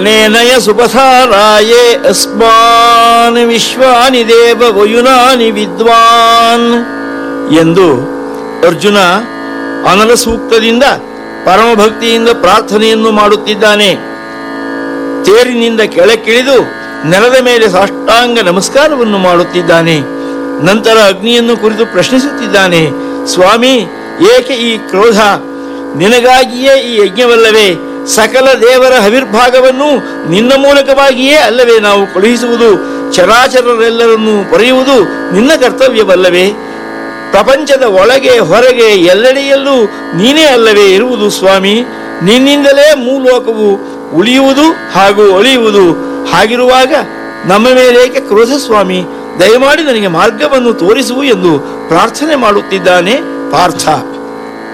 ನೇನಯ ಸುಪಥಾರಾಯೇ ಅಸ್ಮಾನ್ ವಿಶ್ವಾನಿ ದೇವ ವಯುನಾನಿ ವಿದ್ವಾನ್ ಎಂದು ಅರ್ಜುನ ಅನಲ ಸೂಕ್ತದಿಂದ ಪರಮಭಕ್ತಿಯಿಂದ ಪ್ರಾರ್ಥನೆಯನ್ನು ಮಾಡುತ್ತಿದ್ದಾನೆ ತೇರಿನಿಂದ ಕೆಳಕ್ಕಿಳಿದು ನೆಲದ ಮೇಲೆ ಸಾಷ್ಟಾಂಗ ನಮಸ್ಕಾರವನ್ನು ಮಾಡುತ್ತಿದ್ದಾನೆ ನಂತರ ಅಗ್ನಿಯನ್ನು ಕುರಿತು ಪ್ರಶ್ನಿಸುತ್ತಿದ್ದಾನೆ ಸ್ವಾಮಿ ಏಕೆ ಈ ಕ್ರೋಧ ನಿನಗಾಗಿಯೇ ಈ ಯಜ್ಞವಲ್ಲವೇ ಸಕಲ ದೇವರ ಹವಿರ್ಭಾಗವನ್ನು ನಿನ್ನ ಮೂಲಕವಾಗಿಯೇ ಅಲ್ಲವೇ ನಾವು ಕಳುಹಿಸುವುದು ಚರಾಚರರೆಲ್ಲರನ್ನೂ ಪೊರೆಯುವುದು ನಿನ್ನ ಕರ್ತವ್ಯವಲ್ಲವೇ ಪ್ರಪಂಚದ ಒಳಗೆ ಹೊರಗೆ ಎಲ್ಲೆಡೆಯಲ್ಲೂ ನೀನೇ ಅಲ್ಲವೇ ಇರುವುದು ಸ್ವಾಮಿ ನಿನ್ನಿಂದಲೇ ಮೂಲೋಕವು ಉಳಿಯುವುದು ಹಾಗೂ ಒಳಿಯುವುದು ಹಾಗಿರುವಾಗ ನಮ್ಮ ಮೇಲೇಕೆ ಕ್ರೋಧ ಸ್ವಾಮಿ ದಯಮಾಡಿ ನನಗೆ ಮಾರ್ಗವನ್ನು ತೋರಿಸುವು ಎಂದು ಪ್ರಾರ್ಥನೆ ಮಾಡುತ್ತಿದ್ದಾನೆ ಪಾರ್ಥ